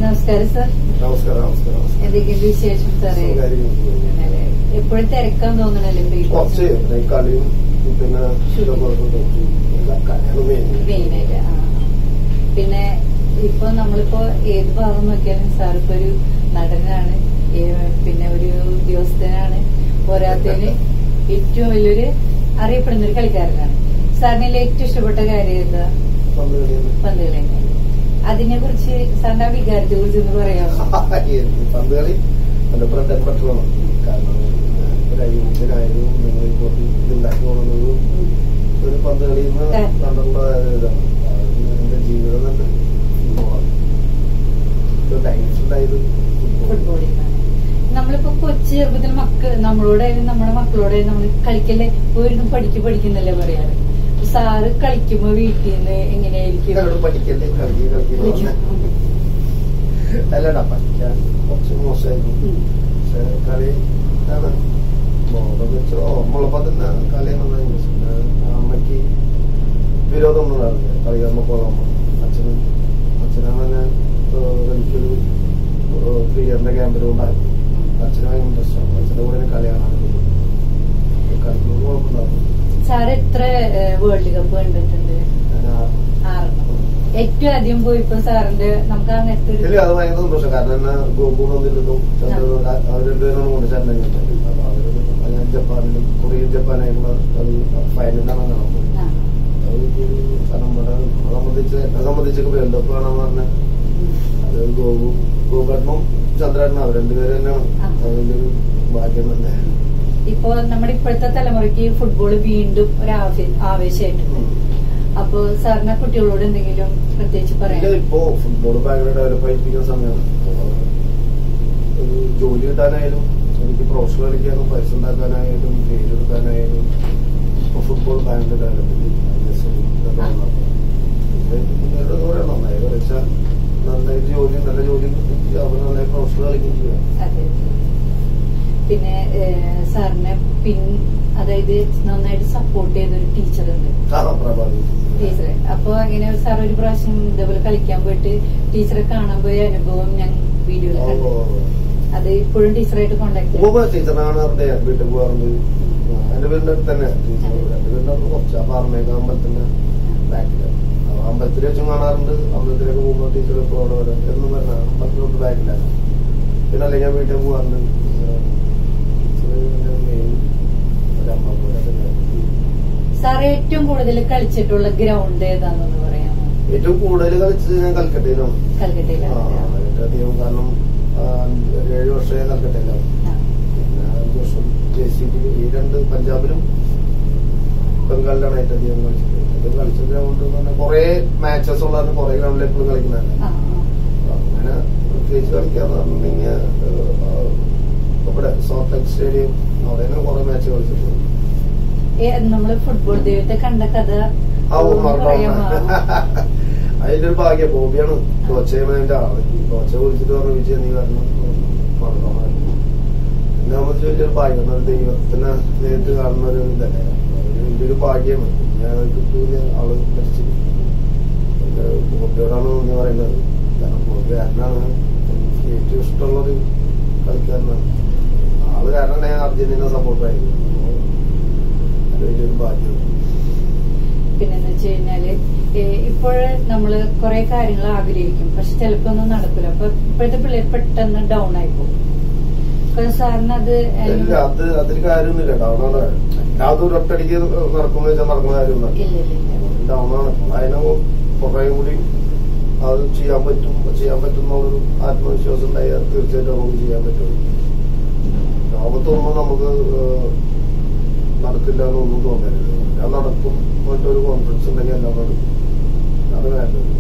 നമസ്കാരം സാർ നമസ്കാരം നമസ്കാരം എന്തൊക്കെയുണ്ട് വിശേഷം സാറേ സുഖമായിരിക്കുന്നു. എപ്പോഴും തിരക്കാൻ തോന്നണല്ലേ ഇപ്പൊ കുറച്ച് പിന്നെ ഈ കളിയും പിന്നെ ഇതൊക്കെ കളിയാണ് മെയിൻ മെയിനായിട്ട് ആ പിന്നെ ഇപ്പൊ നമ്മളിപ്പോ ഏത് ഭാഗം നോക്കിയാലും സാർ ഇപ്പൊ ഒരു നടനാണ് ഏ- പിന്നെ ഒരു ഉദ്യോഗസ്ഥനാണ് പോരാത്തതിന് ഏറ്റവും വലിയൊരു അറിയപ്പെടുന്ന ഒരു കളിക്കാരനാണ് സാറിന് ഏറ്റവും ഇഷ്ടപ്പെട്ട കാര്യം എന്താ പന്ത് കളിയാണ് പന്ത് കളി തന്നെയാണ്. അതിനെ കുറിച്ച് സാറിന്റെ ആ വികാരത്തെ കുറിച്ച് ഒന്ന് പറയാമോ എന്ത് പന്ത് കളി എന്റെ ബ്രെഡ് ആൻഡ് ബട്ടറാണ് കാരണം ഒരു അയ്യൂരായാലും നിങ്ങൾ ഇപ്പോൾ ഇതുണ്ടാക്കി പോകുന്നത് ഒരു പന്ത് കളിയിൽ നിന്ന് കണ്ടുള്ള ഇതാണ് അത് എന്റെ ജീവിതം തന്നെ ലൈഫ് ഉണ്ടായത് ഫുട്ബോൾ ഫുട്ബോളിൽ നമ്മളിപ്പോ കൊച്ചു ചെറുപ്പത്തിൽ മക്കൾ നമ്മളോടായാലും നമ്മുടെ മക്കളോടായാലും നമ്മൾ കളിക്കല്ലേ പോയിരുന്നു പഠിക്ക് പഠിക്കുന്നല്ലേ പറയാറ് സാറ് കളിക്കുമ്പോ വീട്ടിൽ നിന്ന് എങ്ങനെയായിരിക്കും എന്നോട് പഠിക്കല്ലേ കളിക്കുക കളിക്കുക അല്ലടാ പഠിക്കാൻ കുറച്ച് മോശമായിരുന്നു ഉം. പക്ഷെ കളി ആണ് ബോധം വെച്ച് ഓർമ്മയുള്ളപ്പോ തന്നെ കളിയാണ് ഭയങ്കര ഇഷ്ടം. ഞാൻ അമ്മയ്ക്ക് വിരോധമൊന്നും ഉണ്ടാവില്ല കളി അമ്മ പോകാമോ അച്ഛനും അച്ഛനാണ് തന്നെ ഏഹ്, എനിക്കൊരു പ്രിയറിന്റെ ക്യാമ്പിലും ഉണ്ടായിരുന്നു അച്ഛന് ഭയങ്കര ഇൻട്രസ്റ്റാണ് അച്ഛന്റെ കൂടെ ഞാൻ കളി കാണാൻ കളിക്കുന്നത് കുഴപ്പമുണ്ടാവും സാർ എത്ര വേൾഡ് കപ്പ് കണ്ടിട്ടുണ്ട് ഞാൻ ആ- ആറെണ്ണം ഏറ്റവും അധികം പോയിപ്പോ സാറിന്റെ നമുക്ക് അങ്ങനത്തെ ഒരു ഇല്ല അത് ഭയങ്കര സന്തോഷം കാരണം എന്നാ ഗോപു വന്നിട്ടും അവർ രണ്ടുപേരും കൊണ്ട് ചേട്ടൻ അപ്പൊ അവര് ഞാൻ ജപ്പാനിലും കൊറിയൻ ജപ്പാനായിട്ടുള്ള കളി ഫൈനലാണ് കാണുന്നത് ആ. അത് ഒരു നമ്മുടെ നമ്മളെ സംബന്ധിച്ച് എന്നെ സംബന്ധിച്ചൊക്കെ വേൾഡ് കപ്പ് കാണാന്ന് പറഞ്ഞാൽ ഉം. അത് ഗോപു ഗോപേട്ടനും ചന്ദ്രേട്ടനും അവർ രണ്ടുപേരും തന്നെയാണ് ആ. അതിന്റെ ഒരു ഭാഗ്യം തന്നെ ഇപ്പൊ നമ്മുടെ ഇപ്പോഴത്തെ തലമുറയ്ക്ക് ഫുട്ബോൾ വീണ്ടും ഒരു ആവേ- ആവേശമായിട്ടുണ്ട് അപ്പൊ സാറിന് കുട്ടികളോട് എന്തെങ്കിലും പ്രത്യേകിച്ച് ഇല്ല പറയാം ഇപ്പോ ഫുട്ബോൾ ഭയങ്കര ഡെവലപ്പ് ആയിരിക്കുന്ന സമയമാണ് അപ്പൊ ഒരു ജോലി കിട്ടാനായാലും എനിക്ക് പ്രൊഫഷണൽ കളിക്കാനും പൈസ ഉണ്ടാക്കാനായാലും പേരെടുക്കാനായാലും ഇപ്പൊ ഫുട്ബോൾ ഭയങ്കര ഡെവലപ്പ് നന്നായി കളിച്ചാൽ നന്നായിട്ട് ജോലി നല്ല ജോലി കിട്ടി അവർ നന്നായി പ്രൊഫഷണൽ കളിക്കുകയും ചെയ്യാം അതെ പിന്നെ ഏഹ്, സാറിനെ പിൻ അതായത് നന്നായിട്ട് സപ്പോർട്ട് ചെയ്ത ഒരു ടീച്ചർ ഉണ്ട് ആ പ്രഭാതി ടീച്ചറെ അപ്പൊ അങ്ങനെ സാർ ഒരു പ്രാവശ്യം ഇതേപോലെ കളിക്കാൻ പോയിട്ട് ടീച്ചറെ കാണാൻ പോയ അനുഭവം ഞാൻ വീഡിയോയിൽ കണ്ടു അത് ഇപ്പോഴും ടീച്ചറായിട്ട് കോണ്ടാക്ട് ഉപ ടീച്ചറാണ് അവരുടെ വീട്ടിൽ പോകാറുണ്ട് എന്റെ വീടിന്റെ അടുത്ത് തന്നെ ടീച്ചർ എന്റെ വീടിന്റെ അടുത്ത് കുറച്ച് ആ പാറമേക്ക അമ്പലത്തിന്റെ ബാക്കില് അപ്പൊ അമ്പലത്തിൽ വെച്ചും കാണാറുണ്ട് അമ്പലത്തിലേക്ക് പോകുമ്പോൾ ടീച്ചർ ഇപ്പോൾ അവിടെ വരാം എന്നും പറഞ്ഞ അമ്പലത്തിലോട്ട് ബാക്കിലാണ് പിന്നെ അല്ലെങ്കിൽ ഞാൻ വീട്ടിൽ പോകാറുണ്ട് ടീച്ചർ മെയിൻ ഒരു അമ്മ പോലെ തന്നെ സാർ ഏറ്റവും കൂടുതൽ കളിച്ചിട്ടുള്ള ഗ്രൗണ്ട് ഏതാണെന്ന് പറയാമോ ഏറ്റവും കൂടുതൽ കളിച്ചത് ഞാൻ കൽക്കട്ടയിലാണ് ആ, കൽക്കട്ടയിലാണ് ഏറ്റവും അധികം കാരണം ആ, ഒരു ഏഴ് വർഷമേ കൽക്കട്ടയിലാണ് ആ. പിന്നെ അഞ്ച് വർഷം ജെ സി ബി ഈ രണ്ട് പഞ്ചാബിലും ബംഗാളിലാണ് ഏറ്റവും അധികം കളിച്ചത് ഏറ്റവും കളിച്ച ഗ്രൗണ്ട് എന്ന് പറഞ്ഞാൽ കുറെ മാച്ചസ് ഉള്ള കുറെ ഗ്രൗണ്ടിൽ എപ്പോഴും കളിക്കുന്നതല്ല ആ, ആ. അപ്പൊ അങ്ങനെ പ്രത്യേകിച്ച് കളിക്കാന്ന് പറഞ്ഞിട്ടുണ്ടെങ്കിൽ ഇവിടെ സോഫ്റ്റ് സ്റ്റേഡിയം അവിടെ കുറെ മാച്ച് കളിച്ചിട്ടുണ്ട് ഏ, നമ്മള് ഫുട്ബോൾ ദൈവത്തെ കണ്ട കഥ ആ ഒന്ന് മറന്നു പറയാമോ? അതിന്റെ ഒരു ഭാഗ്യം ബോബിയാണ് കോച്ചയാണ് അതിന്റെ ആള് കോച്ച വിളിച്ചിട്ട് പറഞ്ഞു വിജയ നീ വരണം മറന്നോ എന്നെ സംബന്ധിച്ച് വലിയൊരു ഭാഗ്യം ഒരു ദൈവത്തിനെ നേരിട്ട് കാണുന്ന ഒരു ഇതല്ലേ അതൊരു വലിയൊരു ഭാഗ്യമാണ് ഞാൻ കിട്ടൂല ആള് മരിച്ചു ബോബിയോടാണ് നീ പറയുന്നത് കാരണം ബോബി കാരനാണ് എനിക്ക് ഏറ്റവും ഇഷ്ടമുള്ളൊരു കളിക്കാരനാണ് ആള് കാരണം ഞാൻ അർജന്റീന സപ്പോർട്ടായിരുന്നു അത് വലിയൊരു ഭാഗ്യമാണ് പിന്നെന്ന് വെച്ച് കഴിഞ്ഞാല് ഇപ്പോഴ് നമ്മള് കുറെ കാര്യങ്ങൾ ആഗ്രഹിക്കും പക്ഷെ ചിലപ്പോ ഒന്നും നടക്കില്ല അപ്പൊ ഇപ്പോഴത്തെ പിള്ളേർ പെട്ടെന്ന് ഡൗൺ ആയി പോകും അപ്പൊ സാറിന് അത് ഇല്ല അത് അതിൽ കാര്യമൊന്നുമില്ല ഡൗൺ ആണ് അത് ഒരു ഒറ്റടിക്ക് നടക്കുന്ന വെച്ചാൽ നടക്കുന്ന കാര്യമൊന്നും ഇല്ല ഇല്ല ഇല്ല ഡൗൺ ആണ് അതിനെ കുറെ കൂടി അത് ചെയ്യാൻ പറ്റും ചെയ്യാൻ പറ്റും എന്നുള്ളൊരു ആത്മവിശ്വാസം ഉണ്ടായാൽ തീർച്ചയായിട്ടും നമുക്ക് ചെയ്യാൻ പറ്റും ലോകത്തൊന്നും നമുക്ക് ഏഹ്, നടക്കില്ല എന്നൊന്നും തോന്നരുത് ഞാൻ നടക്കും മറ്റൊരു കോൺഫിഡൻസ് ഉണ്ടെങ്കിൽ എല്ലാം നടക്കും അത് വേണ്ടത്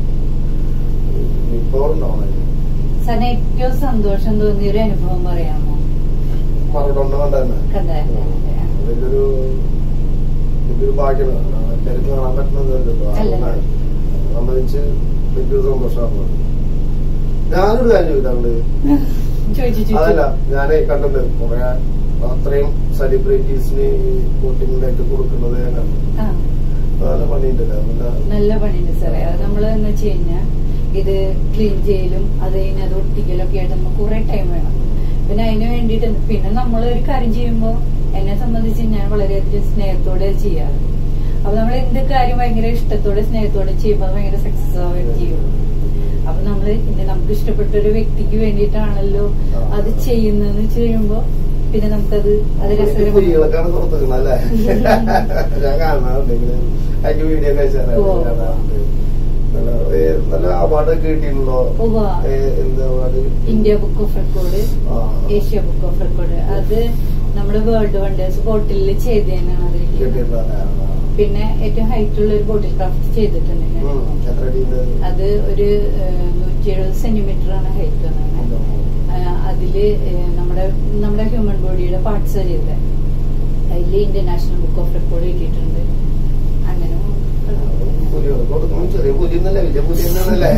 ഇപ്പോൾ ഡൗൺ ആയി സാറിന് ഏറ്റവും സന്തോഷം തോന്നിയ ഒരു അനുഭവം പറയാമോ മറുപടി കണ്ടതന്നെ കണ്ടായിരുന്നു വലിയൊരു വലിയൊരു ഭാഗ്യമാണ് എല്ലാവർക്കും കാണാൻ പറ്റുന്നത് അല്ലല്ലോ അല്ല. അതുകൊണ്ടാണ്. അത് സംബന്ധിച്ച് വലിയൊരു സന്തോഷമാണ് ഞാനൊരു കാര്യം ചെയ്താണ്ട് ചോദിച്ചു അതല്ല ചോദിച്ചു ഞാൻ കണ്ടിട്ടുണ്ട് കുറെ അത്രയും സെലിബ്രിറ്റീസിന് വോട്ടിങ്ങിനായിട്ട് കൊടുക്കുന്നത് ഞാൻ കണ്ടു ആ നല്ല പണിയുണ്ടല്ലോ നല്ല നല്ല പണിയുണ്ട് സാറേ അത് നമ്മൾ എന്ന് വെച്ച് കഴിഞ്ഞാൽ ഇത് ക്ലീൻ ചെയ്യലും അത് കഴിഞ്ഞ് അത് ഒട്ടിക്കലും ഒക്കെ ആയിട്ട് നമുക്ക് കുറെ ടൈം വേണം പിന്നെ അതിന് വേണ്ടിയിട്ട് പിന്നെ നമ്മൾ ഒരു കാര്യം ചെയ്യുമ്പോൾ എന്നെ സംബന്ധിച്ച് ഞാൻ വളരെയധികം സ്നേഹത്തോടെ ചെയ്യാറ് അപ്പൊ നമ്മൾ എന്ത് കാര്യം ഭയങ്കര ഇഷ്ടത്തോടെ സ്നേഹത്തോടെ ചെയ്യുമ്പോൾ അത് ഭയങ്കര സക്സസ് ആവുകയും ചെയ്യും അപ്പൊ നമ്മള് പിന്നെ നമുക്ക് ഇഷ്ടപ്പെട്ട ഒരു വ്യക്തിക്ക് വേണ്ടിയിട്ടാണല്ലോ അത് ചെയ്യുന്നതെന്ന് വെച്ച് കഴിയുമ്പോ പിന്നെ നമുക്കത് അത് രസകരമാണ് കുഴികളൊക്കെയാണ് പുറത്തുനിന്ന് അല്ലേ ഞാൻ കാണാറുണ്ട് ഇങ്ങനെ അതിന്റെ വീഡിയോ ഒക്കെ ഓ. കാണാറുണ്ട് നല്ല ഏ, നല്ല അവാർഡ് ഒക്കെ കിട്ടിയിട്ടുണ്ടോ ഉവ്വ. ഏ, എന്ത് award India book of record ആ. ഏഷ്യ ബുക്ക് ഓഫ് റെക്കോർഡ് അത് നമ്മുടെ വേൾഡ് വണ്ടേഴ്സ് ബോട്ടിലിൽ ചെയ്തതിനാണ് അത് കിട്ടിയത് കിട്ടിയിട്ടുള്ള പിന്നെ ഏറ്റവും ഹൈറ്റ് ഉള്ള ഒരു ബോട്ടിൽ ക്രാഫ്റ്റ് ചെയ്തിട്ടുണ്ട് ഞാൻ. എത്ര അടിയുണ്ട് അത് ഒരു നൂറ്റി എഴുപത് സെന്റിമീറ്റർ ആണ് ഹൈറ്റ് വന്നത് അതില് ഏഹ്, നമ്മുടെ നമ്മുടെ ഹ്യൂമൻ ബോഡിയുടെ പാർട്സ് ചെയ്തത് അതില് ഇന്റർനാഷണൽ ബുക്ക് ഓഫ് റെക്കോർഡ് കിട്ടിയിട്ടുണ്ട് അങ്ങനെ പുലികൾ കൊടുക്കണം ചെറിയ പുലി എന്നല്ലേ വലിയ പുലി എന്നല്ലേ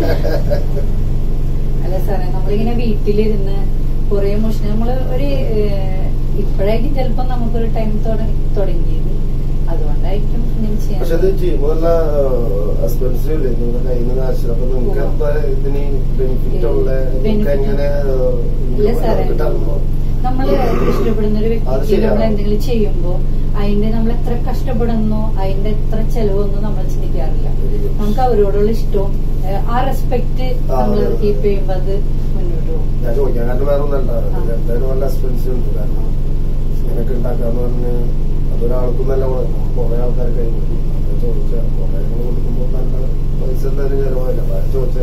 അല്ല സാറേ നമ്മളിങ്ങനെ വീട്ടിലിരുന്ന് കുറെ മോഷൻ നമ്മള് ഒരു ഏഹ്, ഇപ്പോഴായിരിക്കും ചിലപ്പോ നമുക്കൊരു ടൈം തുടങ്ങിയത് അതുകൊണ്ടായിരിക്കും ഇങ്ങനെ ചെയ്യാൻ പക്ഷെ അത് ചെയ്യുമ്പോ നല്ല എക്സ്പെൻസീവ് ഇല്ലേ നിങ്ങളുടെ കയ്യിൽ നിന്ന് കാശ് അപ്പൊ നിങ്ങൾക്ക് എന്താ ഇതിന് ബെനിഫിറ്റ് ഉള്ള നിങ്ങൾക്ക് എങ്ങനെ ഇല്ല സാറേ നമ്മള് ഇഷ്ടപ്പെടുന്ന ഒരു അത് വ്യക്തിക്ക് ശരിയാണ്. നമ്മൾ എന്തെങ്കിലും ചെയ്യുമ്പോ അതിന്റെ നമ്മൾ എത്ര കഷ്ടപ്പെടുന്നോ അതിന്റെ എത്ര ചെലവൊന്നും നമ്മൾ ചിന്തിക്കാറില്ല നമുക്ക് അവരോടുള്ള ഇഷ്ടവും ഏഹ്, ആ റെസ്പെക്ട് ആ, നമ്മൾ അതെ, അതെ. കീപ്പ് ചെയ്യുമ്പോ അത് മുന്നോട്ട് പോകും ഞാൻ ചോദിക്കാൻ കാരണം വേറെ ഒന്നല്ല ആ. എന്തായാലും നല്ല എക്സ്പെൻസീവ് ഉണ്ട് കാരണം ഇങ്ങനെയൊക്കെ ഉണ്ടാക്കാന്ന് പറഞ്ഞ് അതൊരാൾക്കും നല്ല കുറെ ആൾക്കാർ കഴിഞ്ഞു ചോദിച്ചാൽ കുറെ കൊടുക്കുമ്പോ നല്ല പൈസ എന്തായാലും ചെലവായില്ല അതാ ചോദിച്ചേ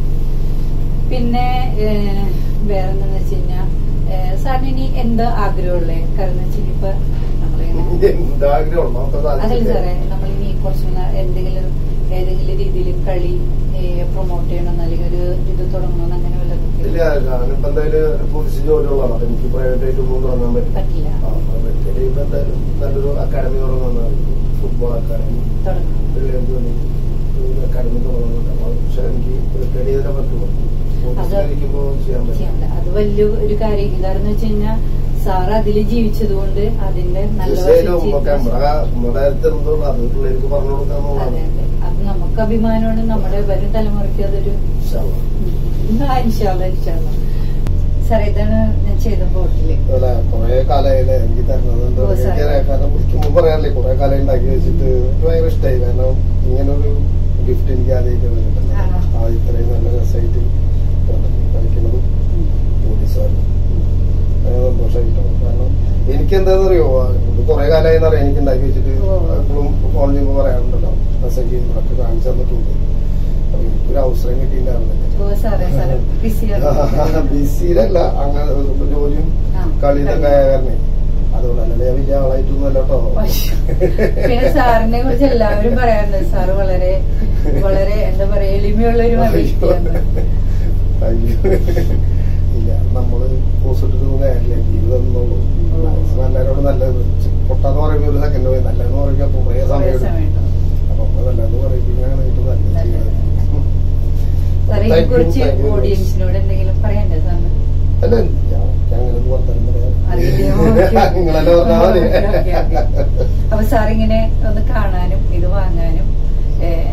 പിന്നെ ഏഹ്, വേറെന്താന്ന് വെച്ച് കഴിഞ്ഞാൽ സാറിന് ഇനി എന്താ ആഗ്രഹമുള്ളേ കാരണം വെച്ചാൽ ഇപ്പൊ നമ്മളിങ്ങനെ എന്താഗ്രഹം ഉണ്ടോ അപ്പൊ അതല്ല താല്പര്യം സാറേ നമ്മളിനി കുറച്ച് നാ- എന്തെങ്കിലും ഏതെങ്കിലും രീതിയിൽ കളി പ്രൊമോട്ട് ചെയ്യണം അല്ലെങ്കിൽ ഒരു ഇത് തുടങ്ങണമെന്ന് അങ്ങനെ വല്ലതും ഇല്ല ഞാനിപ്പോ എന്തായാലും ഒരു പോലീസ് ജോലിയുള്ളതാണ് അപ്പൊ എനിക്ക് പ്രൈവറ്റ് ആയിട്ട് ഒന്നും തുടങ്ങാൻ പറ്റില്ല പറ്റില്ല ആ, അപ്പൊ മെഡിക്കൽ ഇപ്പൊ എന്തായാലും നല്ലൊരു അക്കാഡമി തുടങ്ങുന്നതായിരിക്കും ഫുട്ബോൾ അക്കാഡമി തുടങ്ങണം പിള്ളേർക്ക് വേണ്ടി ഒരു അക്കാഡമി തുടങ്ങുന്നുണ്ട് അപ്പൊ പക്ഷെ എനിക്ക് മെഡിക്കൽ ചെയ്തേ പറ്റുള്ളൂ പോലീസിലിരിക്കുമ്പോ ചെയ്യാൻ പറ്റില്ല ചെയ്യണ്ട അത് വലിയ ഒരു കാര്യം കാരണം വെച്ച് കഴിഞ്ഞാൽ സാർ അതിൽ ജീവിച്ചത് കൊണ്ട് അതിന്റെ നല്ല വശം തീർച്ചയായും ചെയ്ത് നമുക്ക് നമ്മുടെ നമ്മുടെ അടുത്ത് എന്തുള്ളൂ അത് പിള്ളേർക്ക് പറഞ്ഞു അതെ കൊടുക്കാന്നുള്ളതാണ് അതെ അത് നമുക്ക് അഭിമാനമാണ് നമ്മുടെ വരും തലമുറയ്ക്ക് അതൊരു ഇൻഷാല്ലാ. ആ, ഇൻഷാല്ലാ, ഇൻഷാല്ലാ. സാറേ ഇതാണ് ഞാൻ ചെയ്ത ബോട്ടില് അല്ല കൊറേ കാലമായില്ലേ എനിക്ക് തരുന്നത് എന്താ ഓ, പറയാ, സാർ. എനിക്ക് കാരണം വിളിക്കുമ്പോ പറയാറില്ലേ കൊറേ കാലം ഉണ്ടാക്കി വെച്ചിട്ട് എനിക്ക് ഭയങ്കര ഇഷ്ടമായി കാരണം ഇങ്ങനൊരു ഗിഫ്റ്റ് എനിക്ക് ആദ്യമായിട്ട് വന്നിട്ടുണ്ട് ആണോ? ആ ഇത്രയും നല്ല രസമായിട്ട് കളിക്കുന്നത് പോലീസുകാരും സന്തോഷമായിട്ടാണ് കാരണം എനിക്ക് എന്താന്ന് അറിയോ ഇത് കുറെ കാലമായി അറിയാം എനിക്ക് ഉണ്ടാക്കി വെച്ചിട്ട് ഓ. എപ്പോഴും ഫോൺ ചെയ്യുമ്പോൾ പറയാറുണ്ടല്ലോ മെസ്സേജ് ഇതൊക്കെ കാണിച്ചു തന്നിട്ടുണ്ട് അപ്പൊ എനിക്കൊരു അവസരം കിട്ടിയിട്ടുണ്ടായിരുന്നില്ല ഓ സാറേ സാറേ ബിസിയാണ് ബിസിയിലല്ല അങ്ങനെ ഒരു ജോലിയും ആ, കളി ഇതൊക്കെ ആയ കാരണേ അതുകൊണ്ടല്ലേ ഞാൻ വലിയ ആളായിട്ടൊന്നും അല്ല കേട്ടോ പിന്നെ സാറിനെ കുറിച്ച് എല്ലാവരും പറയാറുണ്ട് സാറ് വളരെ വളരെ എന്താ പറയാ എളിമയുള്ള ഒരു വ്യക്തിയാണ് അയ്യോ. ഇല്ല നമ്മള് പോസിറ്റീവ് കാര്യമില്ല ജീവിതം എന്നുള്ളൂ മനസ്സ് നല്ലവരോട് നല്ലത് പൊട്ടാന്ന് പറയുമ്പോ ഒരു സെക്കൻഡ് പോയി നല്ലതെന്ന് പറയുമ്പോ കുറേ കുറേ സമയം എടുക്കും. സമയം ഉണ്ടാവും. അപ്പൊ നമ്മള് നല്ലതെന്ന് പറയുമ്പോഴാണ് ഏറ്റവും നല്ലത് നല്ലത്. ചെയ്യുന്നത്. സാറേ Thank ഇതിനെ you, കുറിച്ച് thank you. ഓഡിയൻസിനോട് എന്തെങ്കിലും പറയണ്ടേ സാറിന് അല്ല ഞാൻ അങ്ങനെ വർത്തനം പറയാം അറിയില്ലയോ? Okay. നിങ്ങളെന്നെ പറഞ്ഞാൽ മതി Okay, okay, okay. അപ്പൊ സാർ ഇങ്ങനെ ഒന്ന് കാണാനും ഇത് വാങ്ങാനും ഏഹ്,